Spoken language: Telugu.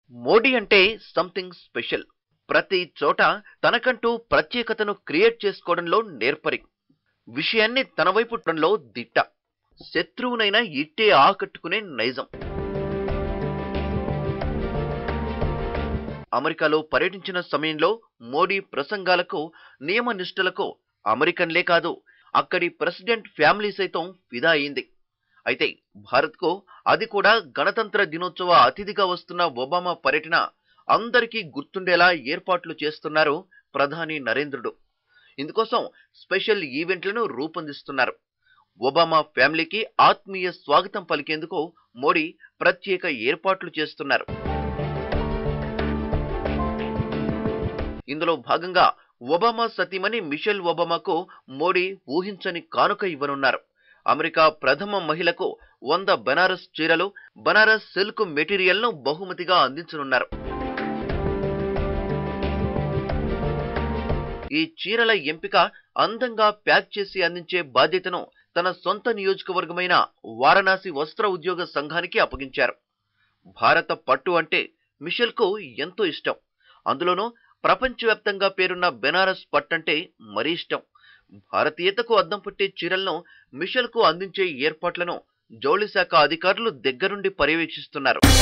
మోడీ అంటే సంథింగ్ స్పెషల్ ప్రతి చోట తనకంటూ ప్రత్యేకతను క్రియేట్ చేసుకోవడంలో నేర్పరి విషయాన్ని తన వైపు ట్రంలో దిట్ట శత్రువునైనా ఇట్టే ఆకట్టుకునే నైజం అమెరికాలో పర్యటించిన సమయంలో మోడీ ప్రసంగాలకు నియమ నిష్ఠలకు అమెరికన్లే కాదు అక్కడి ప్రెసిడెంట్ ఫ్యామిలీ సైతం ఫిదా అయింది అయితే భారత్కు అది కూడా గణతంత్ర దినోత్సవ అతిథిగా వస్తున్న ఒబామా పర్యటన అందరికీ గుర్తుండేలా ఏర్పాట్లు చేస్తున్నారు ప్రధాని నరేంద్రుడు ఇందుకోసం స్పెషల్ ఈవెంట్లను రూపొందిస్తున్నారు ఒబామా ఫ్యామిలీకి ఆత్మీయ స్వాగతం పలికేందుకు మోడీ ప్రత్యేక ఏర్పాట్లు చేస్తున్నారు ఇందులో భాగంగా ఒబామా సతీమణి మిషెల్ ఒబామాకు మోడీ ఊహించని కానుక ఇవ్వనున్నారు అమెరికా ప్రథమ మహిళకు వంద బనారస్ చీరలు బనారస్ సిల్క్ మెటీరియల్ ను బహుమతిగా అందించనున్నారు ఈ చీరల ఎంపిక అందంగా ప్యాక్ చేసి అందించే బాధ్యతను తన సొంత నియోజకవర్గమైన వారణాసి వస్త్ర ఉద్యోగ సంఘానికి అప్పగించారు భారత పట్టు అంటే మిషెల్ కు ఎంతో ఇష్టం అందులోనూ ప్రపంచవ్యాప్తంగా పేరున్న బెనారస్ పట్టంటే మరీ ఇష్టం భారతీయతకు అద్దం పట్టే చీరలను మిషెల్ కు అందించే ఏర్పాట్లను జౌళి శాఖ అధికారులు దగ్గరుండి పర్యవేక్షిస్తున్నారు